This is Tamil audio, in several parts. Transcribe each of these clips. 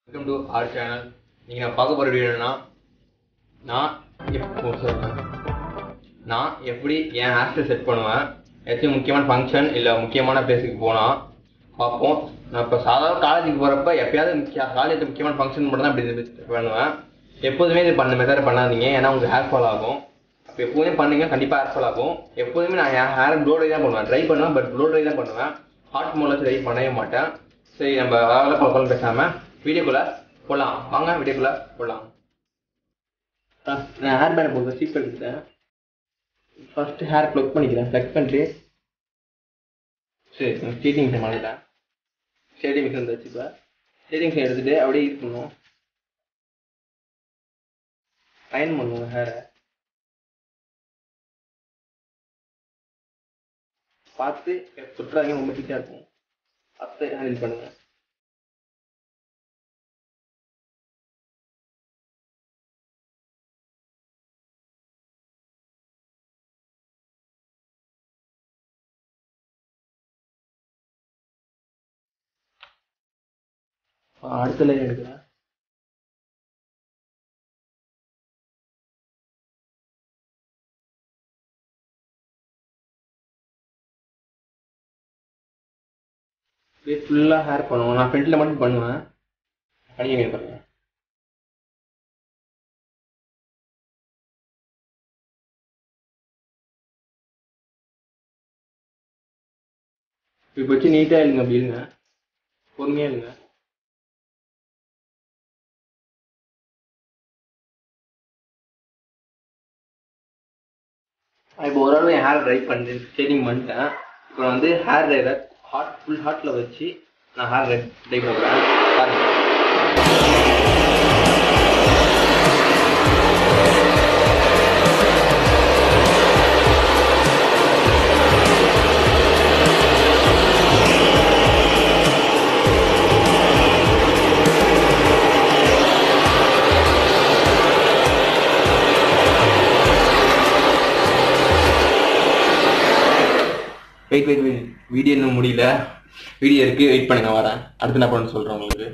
வெல்கம் டு ஆர் சேனல் நீங்கள் நான் பார்க்க போகிற வீடியோ என்னன்னா நான் எப்போ சொல்றேன். நான் எப்படி என் ஹேர் செட் பண்ணுவேன் ஏதாச்சும் முக்கியமான ஃபங்க்ஷன் இல்லை முக்கியமான பிளேஸுக்கு போனால் பார்ப்போம் நான் இப்போ சாதாரண காலேஜுக்கு போகிறப்ப எப்பயாவது முக்கிய காலேஜ் முக்கியமான ஃபங்க்ஷன் மட்டும் தான் இப்படி இது பண்ணுவேன் எப்போதுமே இது பண்ண மெத்தட் பண்ணாதீங்க ஏன்னா உங்களுக்கு ஹேர் ஃபால் ஆகும் அப்போ எப்போதுமே பண்ணீங்க கண்டிப்பாக ஹேர் ஃபால் ஆகும் எப்போதுமே நான் என் ஹேர் ப்ளோ ட்ரை தான் பண்ணுவேன் ட்ரை பண்ணுவேன் பட் ப்ளோ ட்ரை தான் பண்ணுவேன் ஹாட் மோடில் ட்ரை பண்ணவே மாட்டேன் சரி நம்ம வேலை பழக்கம் பேசாமல் வீடியோக்குள்ளே போகலாம் வாங்க வீடியோக்குள்ளே போகலாம் நான் ஹேர் பேண்ட் போடுறேன் சீப் எடுத்துட்டேன் ஃபர்ஸ்ட் ஹேர் ப்ளக் பண்ணிக்கிறேன் ப்ளக் பண்ணிட்டு சரி ஸ்டேட்டிங் மிஷன் பண்ணிட்டேன் ஸ்டேட்டிங் மிஷன் வச்சு இப்போ ஸ்டேட்டிங் மிஷன் எடுத்துட்டு அப்படியே இது பண்ணுவோம் அயன் பண்ணுவோம் ஹேரை பார்த்து சுற்றுறாங்க ரொம்ப பிடிச்சா இருக்கும் பார்த்து ஹேண்டில் பண்ணுங்க அடுத்த லைன் எடுக்கிறேன் அப்படியே ஃபுல்லாக ஹேர் பண்ணுவோம் நான் ஃப்ரண்ட்டில் மட்டும் பண்ணுவேன் பண்ணிக்க பாருங்க இப்போ வச்சு நீட்டாக இருங்க அப்படி இருங்க பொறுமையாக இருங்க இப்போ ஓரளவு என் ஹேர் ட்ரை பண்ணி ஷேடிங் பண்ணிட்டேன் இப்போ வந்து ஹேர் ட்ரையரை ஹாட் ஃபுல் ஹாட்டில் வச்சு நான் ஹேர் ட்ரை ட்ரை பண்ணுறேன் பாருங்க வெயிட் வெயிட் வெயிட் வீடியோ இன்னும் முடியல வீடியோ இருக்கு வெயிட் பண்ணுங்க வரேன் அடுத்து என்ன பண்ண சொல்றேன் உங்களுக்கு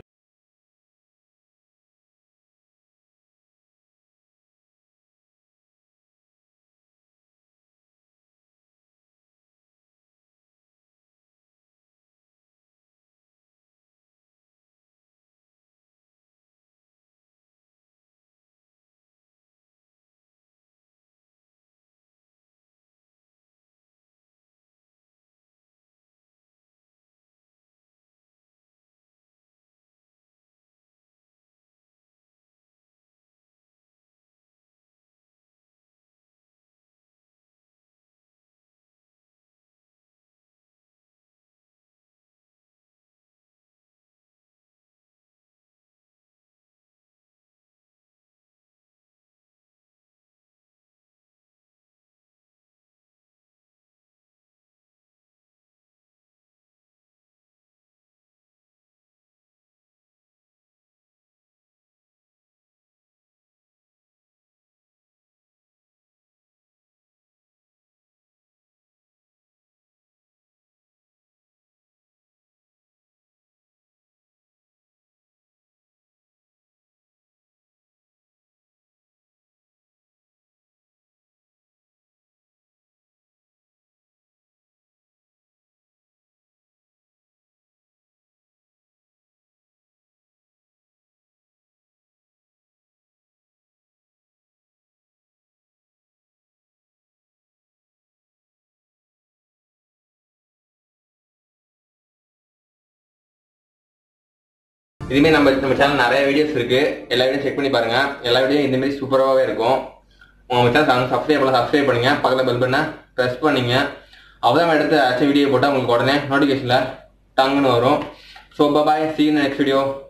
இதுமே நம்ம நம்ம சேனல் நிறைய வீடியோஸ் இருக்கு எல்லா வீடியோ செக் பண்ணி பாருங்க எல்லா வீடியோ இந்த மாதிரி சூப்பராகவே இருக்கும் உங்க சேனல் சப்ஸ்கிரைப் பண்ணலாம் சப்ஸ்கிரைப் பண்ணுங்க பக்கத்தில் பெல் பண்ண ப்ரெஸ் பண்ணீங்க அப்பதான் எடுத்து ஆச்சு வீடியோ போட்டால் உங்களுக்கு உடனே நோட்டிஃபிகேஷனில் டங்குன்னு வரும் so bye see in next video